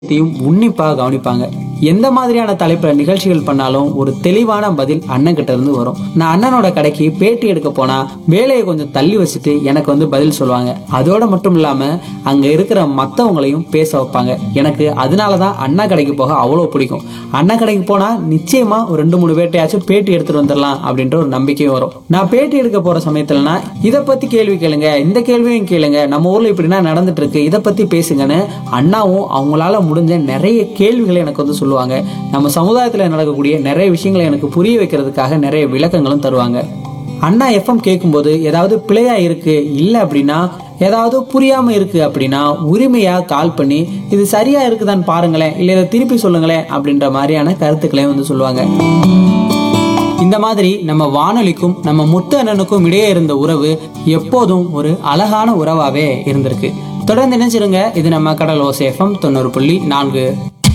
விஷயத்தையும் உன்னிப்பா கவனிப்பாங்க எந்த மாதிரியான தலைப்புல நிகழ்ச்சிகள் பண்ணாலும் ஒரு தெளிவான பதில் அண்ணன் கிட்ட இருந்து வரும் நான் அண்ணனோட கடைக்கு பேட்டி எடுக்க போனா வேலையை கொஞ்சம் தள்ளி வச்சுட்டு எனக்கு வந்து பதில் சொல்லுவாங்க அதோட மட்டும் இல்லாம அங்க இருக்கிற மத்தவங்களையும் பேச வைப்பாங்க எனக்கு அதனாலதான் அண்ணா கடைக்கு போக அவ்வளவு பிடிக்கும் அண்ணா கடைக்கு போனா நிச்சயமா ஒரு ரெண்டு மூணு பேட்டையாச்சும் பேட்டி எடுத்துட்டு வந்துடலாம் அப்படின்ற ஒரு நம்பிக்கையும் வரும் நான் பேட்டி எடுக்க போற சமயத்துலனா இதை பத்தி கேள்வி கேளுங்க இந்த கேள்வியும் கேளுங்க நம்ம ஊர்ல இப்படின்னா நடந்துட்டு இருக்கு இதை பத்தி பேசுங்கன்னு அண்ணாவும் அவங்களால முடிஞ்ச நிறைய கேள்விகளை எனக்கு வந்து சொல்லுவாங்க நம்ம சமுதாயத்துல நடக்கக்கூடிய நிறைய விஷயங்களை எனக்கு புரிய வைக்கிறதுக்காக நிறைய விளக்கங்களும் தருவாங்க அண்ணா எஃப்எம் கேட்கும்போது ஏதாவது பிழையா இருக்கு இல்ல அப்படின்னா ஏதாவது புரியாம இருக்கு அப்படின்னா உரிமையா கால் பண்ணி இது சரியா இருக்குதான்னு பாருங்களேன் இல்ல இதை திருப்பி சொல்லுங்களேன் அப்படின்ற மாதிரியான கருத்துக்களையும் வந்து சொல்லுவாங்க இந்த மாதிரி நம்ம வானொலிக்கும் நம்ம முத்து அண்ணனுக்கும் இடையே இருந்த உறவு எப்போதும் ஒரு அழகான உறவாவே இருந்திருக்கு தொடர்ந்து நினைச்சிருங்க இது நம்ம கடல் ஓசேஃபம் தொண்ணூறு புள்ளி நான்கு